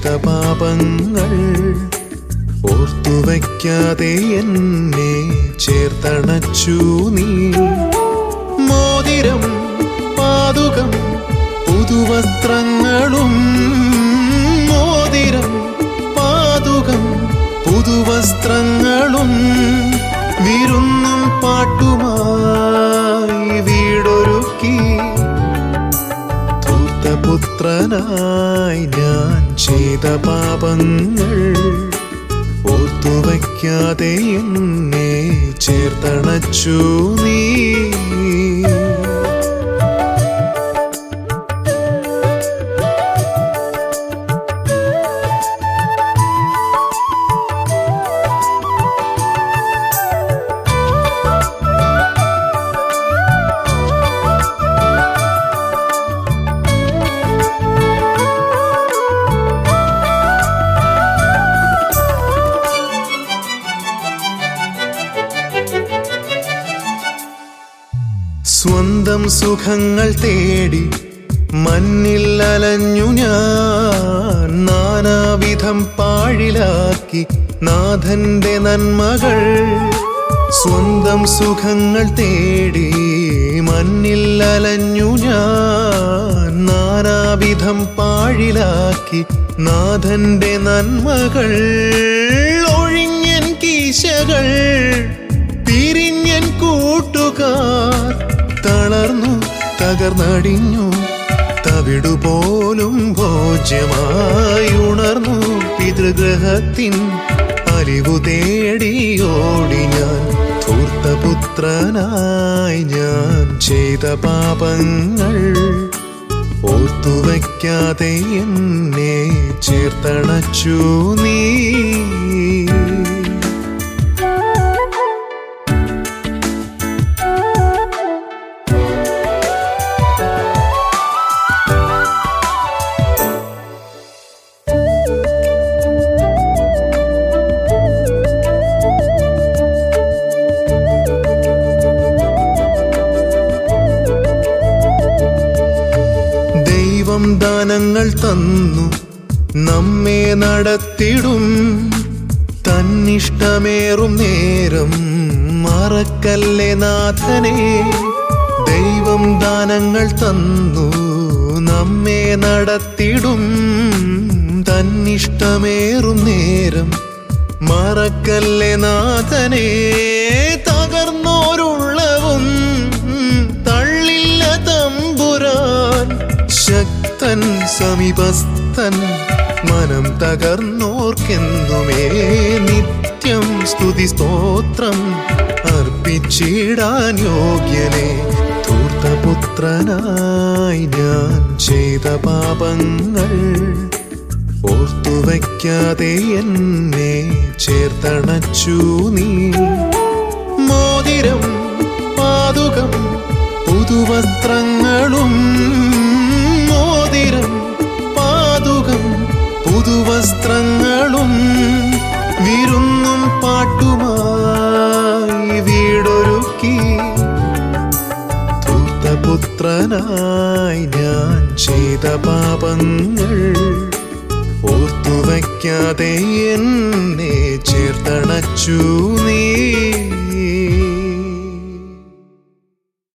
ചെയ്ത പാപങ്ങൾ ഓർത്തുവയ്ക്കാതെ എന്നെ ചേർത്തണച്ചു നീ മോതിരം പാതുകം പുതുവസ്ത്രങ്ങളും മോതിരം പാതുകം പുതുവസ്ത്രങ്ങളും വിരുന്നും പാട്ടുമായി വീടൊരുക്കി ധൂർത്തപുത്രനായി ഞാൻ ചെയ്ത പാപങ്ങൾ ഓർത്തുവയ്ക്കാതെ എന്നെ ചേർത്തണച്ചു നീ സ്വന്തം സുഖങ്ങൾ തേടി മണ്ണിൽ അലഞ്ഞു ഞാൻ നാനാവിധം പാഴിലാക്കി നാഥന്റെ നന്മകൾ സ്വന്തം സുഖങ്ങൾ തേടി മണ്ണിൽ അലഞ്ഞു ഞാൻ നാനാവിധം പാഴിലാക്കി നാഥന്റെ നന്മകൾ ഒഴിഞ്ഞൻ കീശകൾ പിരിഞ്ഞൻ കൂട്ടുകാർ തളർന്നു തകർന്നടിഞ്ഞു തവിടുപോലും ഭോജ്യമായി ഉണർന്നു പിതൃഗ്രഹത്തിൻ അലിവു തേടി ഓടി ഞാൻ ധൂർത്തപുത്രനായി ഞാൻ ചെയ്ത പാപങ്ങൾ ഓർത്തുവയ്ക്കാതെ എന്നെ ചേർത്തണച്ചു നീ ദൈവം ദാനങ്ങൾ തന്നു നമ്മെ നടത്തിടും തന്നിഷ്ടമേറും നേരം മറക്കല്ലേ നാഥനെ ദൈവം ദാനങ്ങൾ തന്നു നമ്മെ നടത്തിടും തന്നിഷ്ടമേറും നേരം മറക്കല്ലേ നാഥനെ തകർന്നോരുള്ളവും തള്ളില്ല തമ്പുരാൻ ശക്തൻ സമീപസ്ഥൻ മനം തകർന്നോർക്കെന്നുമേ നിത്യം സ്തുതി സ്തോത്രം അർപ്പിച്ചിടാൻ യോഗ്യനെ ധൂർത്തപുത്രനായി ഞാൻ ചെയ്ത പാപങ്ങൾ ഓർത്തുവയ്ക്കാതെ എന്നെ ചേർത്തണച്ചു നീ മോതിരം പാതുകം പുതുവസ്ത്രങ്ങളും മോതിരം പാതുകം പുതുവസ്ത്രങ്ങളും വിരുന്നും പാട്ടുമായി വീടൊരുക്കി ധൂർത്തപുത്രനായി ഞാൻ ചെയ്ത പാപങ്ങൾ ഓർത്തുവയ്ക്കാതെ എന്നെ ചേർത്തണച്ചു